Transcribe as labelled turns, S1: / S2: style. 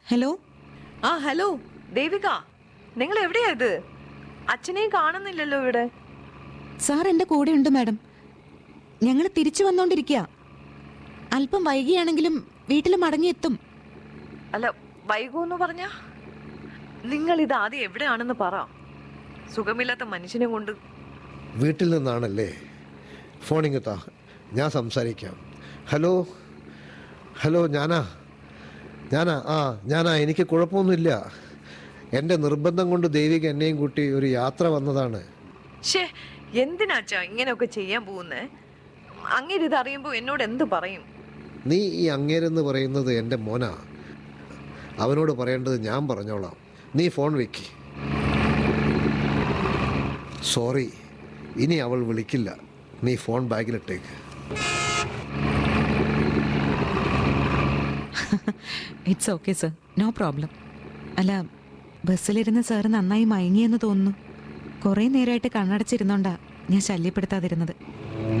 S1: hello
S2: ആ hello Devika നിങ്ങൾ എവിടെയാ ഇത് അച്ഛനെയും കാണുന്നില്ലല്ലോ ഇവിടെ
S1: സാർ എൻ്റെ കൂടെയുണ്ട് മാഡം ഞങ്ങൾ തിരിച്ചു വന്നോണ്ടിരിക്കുക അല്പം വൈകിയാണെങ്കിലും വീട്ടിൽ മടങ്ങിയെത്തും
S2: അല്ല വൈകൂന്ന് പറഞ്ഞ നിങ്ങൾ ഇത് ആദ്യം എവിടെയാണെന്ന് പറ സുഖമില്ലാത്ത മനുഷ്യനെ കൊണ്ട്
S3: വീട്ടിൽ നിന്നാണല്ലേ ഫോണിങ് താ ഞാൻ സംസാരിക്കാം ഹലോ ഹലോ ഞാനാ ഞാനാ ആ ഞാനാ എനിക്ക് കുഴപ്പമൊന്നുമില്ല എൻ്റെ നിർബന്ധം കൊണ്ട് ദേവിക എന്നെയും കൂട്ടി ഒരു യാത്ര വന്നതാണ്
S2: ഷേ എന്തിനാച്ചാ ഇങ്ങനെയൊക്കെ ചെയ്യാൻ പോകുന്നേ അങ്ങനെ ഇത് അറിയുമ്പോൾ എന്നോട് എന്ത് പറയും
S3: നീ ഈ അങ്ങേരെന്ന് പറയുന്നത് എൻ്റെ മോനാ അവനോട് പറയേണ്ടത് ഞാൻ പറഞ്ഞോളാം നീ ഫോൺ വെക്ക് സോറി ഇനി അവൾ വിളിക്കില്ല നീ ഫോൺ ബാഗിലിട്ടേക്ക്
S1: it's okay sir no problem അല്ല ബസ്സിലിരുന്ന് സാർ നന്നായി മയങ്ങിയെന്ന് തോന്നുന്നു കുറേ നേരമായിട്ട് കണ്ണടച്ചിരുന്നോണ്ടാ ഞാൻ ശല്യപ്പെടുത്താതിരുന്നത്